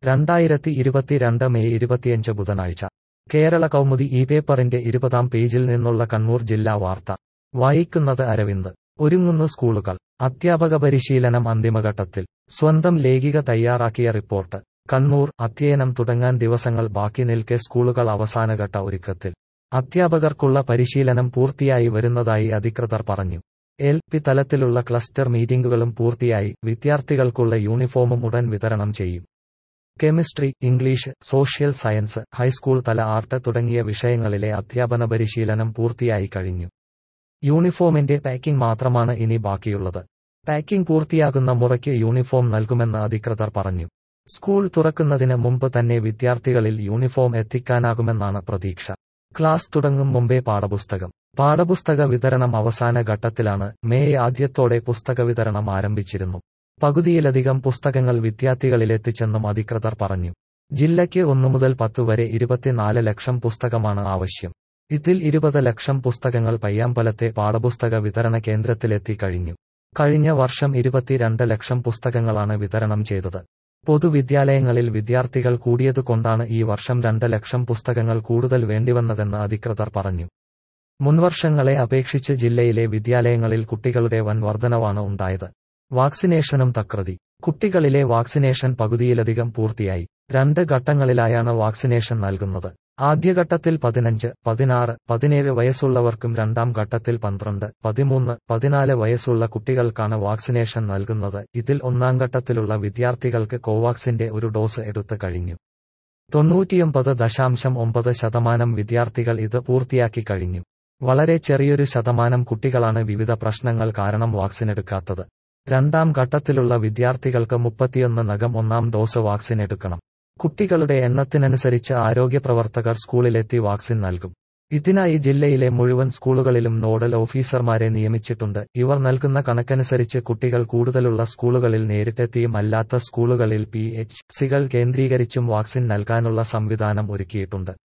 രണ്ടായിരത്തി ഇരുപത്തിരണ്ട് മെയ് ഇരുപത്തിയഞ്ച് ബുധനാഴ്ച കേരള കൗമുദി ഈ പേപ്പറിന്റെ ഇരുപതാം പേജിൽ നിന്നുള്ള കണ്ണൂർ ജില്ലാ വാർത്ത വായിക്കുന്നത് അരവിന്ദ് ഒരുങ്ങുന്നു സ്കൂളുകൾ അധ്യാപക പരിശീലനം അന്തിമഘട്ടത്തിൽ സ്വന്തം ലേഖിക തയ്യാറാക്കിയ റിപ്പോർട്ട് കണ്ണൂർ അധ്യയനം തുടങ്ങാൻ ദിവസങ്ങൾ ബാക്കി നിൽക്കെ സ്കൂളുകൾ അവസാനഘട്ട ഒരുക്കത്തിൽ അധ്യാപകർക്കുള്ള പരിശീലനം പൂർത്തിയായി വരുന്നതായി അധികൃതർ പറഞ്ഞു എൽ പി തലത്തിലുള്ള ക്ലസ്റ്റർ മീറ്റിംഗുകളും പൂർത്തിയായി വിദ്യാർത്ഥികൾക്കുള്ള യൂണിഫോമും ഉടൻ വിതരണം ചെയ്യും chemistry English social science high school തല ആർട്ട് തുടങ്ങിയ വിഷയങ്ങളിലെ അധ്യാപന പരിശീലനം പൂർത്തിയായി കഴിഞ്ഞു യൂണിഫോമിന്റെ പാക്കിംഗ് മാത്രമാണ് ഇനി ബാക്കിയുള്ളത് പാക്കിംഗ് പൂർത്തിയാകുന്ന മുറയ്ക്ക് യൂണിഫോം നൽകുമെന്ന് അധികൃതർ പറഞ്ഞു സ്കൂൾ തുറക്കുന്നതിന് മുമ്പ് തന്നെ വിദ്യാർത്ഥികളിൽ യൂണിഫോം എത്തിക്കാനാകുമെന്നാണ് പ്രതീക്ഷ ക്ലാസ് തുടങ്ങും മുമ്പേ പാഠപുസ്തകം പാഠപുസ്തക വിതരണം അവസാന ഘട്ടത്തിലാണ് മേയ് ആദ്യത്തോടെ പുസ്തക വിതരണം ആരംഭിച്ചിരുന്നു പകുതിയിലധികം പുസ്തകങ്ങൾ വിദ്യാർത്ഥികളിലെത്തിച്ചെന്നും അധികൃതർ പറഞ്ഞു ജില്ലയ്ക്ക് ഒന്നു മുതൽ പത്ത് വരെ ഇരുപത്തിനാല് ലക്ഷം പുസ്തകമാണ് ആവശ്യം ഇതിൽ ഇരുപത് ലക്ഷം പുസ്തകങ്ങൾ പയ്യാമ്പലത്തെ പാഠപുസ്തക വിതരണ കേന്ദ്രത്തിലെത്തി കഴിഞ്ഞു കഴിഞ്ഞ വർഷം ഇരുപത്തിരണ്ട് ലക്ഷം പുസ്തകങ്ങളാണ് വിതരണം ചെയ്തത് പൊതുവിദ്യാലയങ്ങളിൽ വിദ്യാർത്ഥികൾ കൂടിയതുകൊണ്ടാണ് ഈ വർഷം രണ്ട് ലക്ഷം പുസ്തകങ്ങൾ കൂടുതൽ വേണ്ടിവന്നതെന്ന് അധികൃതർ പറഞ്ഞു മുൻവർഷങ്ങളെ അപേക്ഷിച്ച് ജില്ലയിലെ വിദ്യാലയങ്ങളിൽ കുട്ടികളുടെ വൻ വർധനവാണ് ഉണ്ടായത് വാക്സിനേഷനും തകൃതി കുട്ടികളിലെ വാക്സിനേഷൻ പകുതിയിലധികം പൂർത്തിയായി രണ്ട് ഘട്ടങ്ങളിലായാണ് വാക്സിനേഷൻ നൽകുന്നത് ആദ്യഘട്ടത്തിൽ പതിനഞ്ച് പതിനാറ് പതിനേഴ് വയസ്സുള്ളവർക്കും രണ്ടാം ഘട്ടത്തിൽ പന്ത്രണ്ട് പതിമൂന്ന് പതിനാല് വയസ്സുള്ള കുട്ടികൾക്കാണ് വാക്സിനേഷൻ നൽകുന്നത് ഇതിൽ ഒന്നാം ഘട്ടത്തിലുള്ള വിദ്യാർത്ഥികൾക്ക് കോവാക്സിന്റെ ഒരു ഡോസ് എടുത്തു കഴിഞ്ഞു തൊണ്ണൂറ്റിയൊമ്പത് ദശാംശം ഒമ്പത് ശതമാനം വിദ്യാർത്ഥികൾ ഇത് പൂർത്തിയാക്കി കഴിഞ്ഞു വളരെ ചെറിയൊരു ശതമാനം കുട്ടികളാണ് വിവിധ പ്രശ്നങ്ങൾ കാരണം വാക്സിനെടുക്കാത്തത് രണ്ടാം ഘട്ടത്തിലുള്ള വിദ്യാർത്ഥികൾക്ക് മുപ്പത്തിയൊന്ന് നകം ഒന്നാം ഡോസ് വാക്സിൻ എടുക്കണം കുട്ടികളുടെ എണ്ണത്തിനനുസരിച്ച് ആരോഗ്യപ്രവർത്തകർ സ്കൂളിലെത്തി വാക്സിൻ നൽകും ഇതിനായി ജില്ലയിലെ മുഴുവൻ സ്കൂളുകളിലും നോഡൽ ഓഫീസർമാരെ നിയമിച്ചിട്ടുണ്ട് ഇവർ നൽകുന്ന കണക്കനുസരിച്ച് കുട്ടികൾ കൂടുതലുള്ള സ്കൂളുകളിൽ നേരിട്ടെത്തിയും അല്ലാത്ത സ്കൂളുകളിൽ പി എച്ച് സികൾ കേന്ദ്രീകരിച്ചും വാക്സിൻ നൽകാനുള്ള സംവിധാനം ഒരുക്കിയിട്ടുണ്ട്